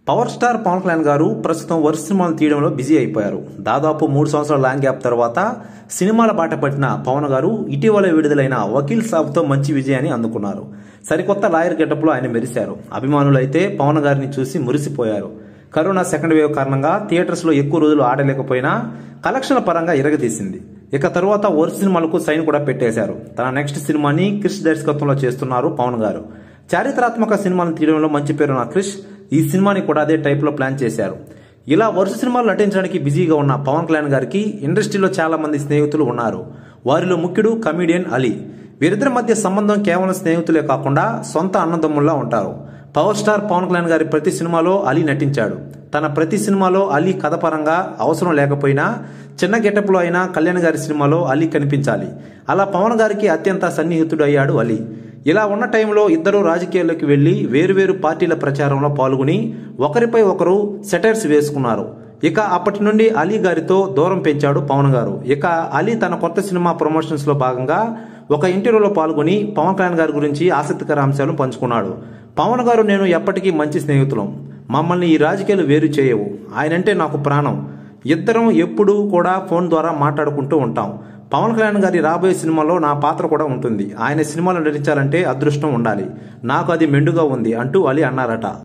power star Pawan Kalyan గారు ప్రస్తుతం వరుస సినిమాలు తీయడంలో బిజీ అయిపోయారు దాదాపు మూడు సంవత్సరాల లాంగ్ గ్యాప్ తర్వాత సినిమాల బాట పట్టిన పవన్ గారు ఇటీవల విడుదలైన వకీల్ సాబ్తో మంచి విజయాన్ని అందుకున్నారు సరికొత్త లాయర్ గెటప్లో ఆయన మెరిశారు అభిమానులు అయితే పవన్ గారిని చూసి మురిసిపోయారు కరోనా సెకండ్ వేవ్ కారణంగా థియేటర్స్ లో ఎక్కువ రోజులు ఆడలేకపోయినా కలెక్షన్ల పరంగా ఇరగదీసింది ఇక తరువాత వరుస సినిమాలకు సైన్ కూడా పెట్టేశారు తన నెక్స్ట్ సినిమాని క్రిష్ దర్శకత్వంలో చేస్తున్నారు పవన్ గారు చారిత్రాత్మక సినిమాలను తీయడంలో మంచి పేరున్న క్రిష్ ఈ సినిమాని కూడా అదే టైప్ లో ప్లాన్ చేశారు ఇలా వరుస సినిమాలు నటించడానికి బిజీగా ఉన్న పవన్ కళ్యాణ్ గారికి ఇండస్ట్రీలో చాలా మంది స్నేహితులు ఉన్నారు వారిలో ముఖ్యుడు కమీడియన్ అలీ వీరిద్దరి మధ్య సంబంధం కేవలం స్నేహితులే కాకుండా సొంత అన్నదమ్ముల్లా ఉంటారు పవర్ స్టార్ పవన్ కళ్యాణ్ గారి ప్రతి సినిమాలో అలీ నటించాడు తన ప్రతి సినిమాలో అలీ కథ పరంగా అవసరం లేకపోయినా చిన్న గెటప్లో అయినా కళ్యాణ్ గారి సినిమాలో అలీ కనిపించాలి అలా పవన్ గారికి అత్యంత సన్నిహితుడు అయ్యాడు అలీ ఇలా ఉన్న టైంలో ఇద్దరు రాజకీయాల్లోకి వెళ్లి వేరువేరు పార్టీల ప్రచారంలో పాల్గొని ఒకరిపై ఒకరు సెటైర్స్ వేసుకున్నారు ఇక అప్పటి నుండి అలీ గారితో దూరం పెంచాడు పవన్ గారు ఇక అలీ తన కొత్త సినిమా ప్రమోషన్స్ లో భాగంగా ఒక ఇంటర్వ్యూలో పాల్గొని పవన్ కళ్యాణ్ గారి గురించి ఆసక్తికర అంశాలను పంచుకున్నాడు పవన్ గారు నేను ఎప్పటికీ మంచి స్నేహితులం మమ్మల్ని ఈ రాజకీయాలు వేరు చేయవు ఆయనంటే నాకు ప్రాణం ఇద్దరం ఎప్పుడూ కూడా ఫోన్ ద్వారా మాట్లాడుకుంటూ ఉంటాం పవన్ కళ్యాణ్ గారి రాబోయే సినిమాలో నా పాత్ర కూడా ఉంటుంది ఆయన సినిమాలో నటించాలంటే అదృష్టం ఉండాలి నాకు అది మెండుగా ఉంది అంటూ అలీ అన్నారట